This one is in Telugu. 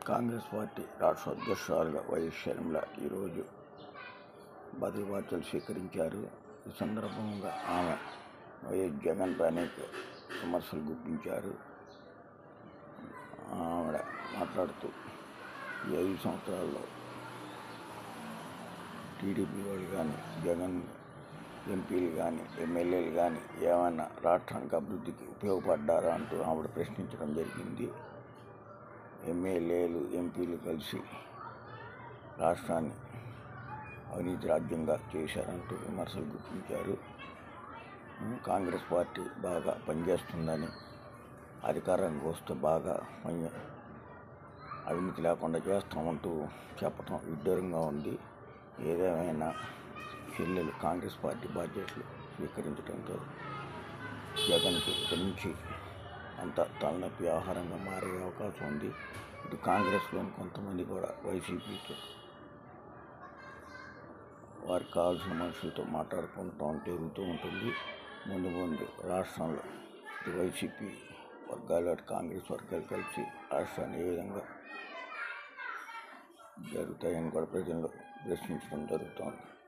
కాంగ్రెస్ పార్టీ రాష్ట్ర అధ్యక్షురాలుగా వైఎస్ షర్మిల ఈరోజు పదవి బాధ్యతలు స్వీకరించారు ఈ సందర్భంగా ఆమె వైఎస్ జగన్ అనేక విమర్శలు గుప్పించారు ఆవిడ మాట్లాడుతూ ఈ ఐదు సంవత్సరాల్లో టీడీపీ వాళ్ళు కానీ జగన్ ఎంపీలు కానీ ఎమ్మెల్యేలు కానీ ఏమైనా రాష్ట్రానికి అభివృద్ధికి ఉపయోగపడ్డారా అంటూ ఆవిడ ప్రశ్నించడం జరిగింది ఎమ్మెల్యేలు ఎంపీలు కలిసి రాష్ట్రాన్ని అవినీతి రాజ్యంగా చేశారంటూ విమర్శలు గుర్తించారు కాంగ్రెస్ పార్టీ బాగా పనిచేస్తుందని అధికారానికి వస్తే బాగా పని అవినీతి లేకుండా చేస్తామంటూ చెప్పడం విడ్డూరంగా ఉంది ఏదేమైనా చెల్లెలు కాంగ్రెస్ పార్టీ బాధ్యతలు స్వీకరించడంతో జగన్కి ఇక్కడి నుంచి అంత తలనొప్పి ఆహారంగా మారే అవకాశం ఉంది ఇటు కాంగ్రెస్లోని కొంతమంది కూడా వైసీపీతో వారికి కావాల్సిన మనుషులతో మాట్లాడుకుంటూ జరుగుతూ ఉంటుంది ముందు ముందు రాష్ట్రంలో ఇటు వైసీపీ వర్గాలు అటు కాంగ్రెస్ వర్గాలు కలిసి రాష్ట్రాన్ని ఏ విధంగా జరుగుతాయని కూడా ప్రజలు ప్రశ్నించడం జరుగుతోంది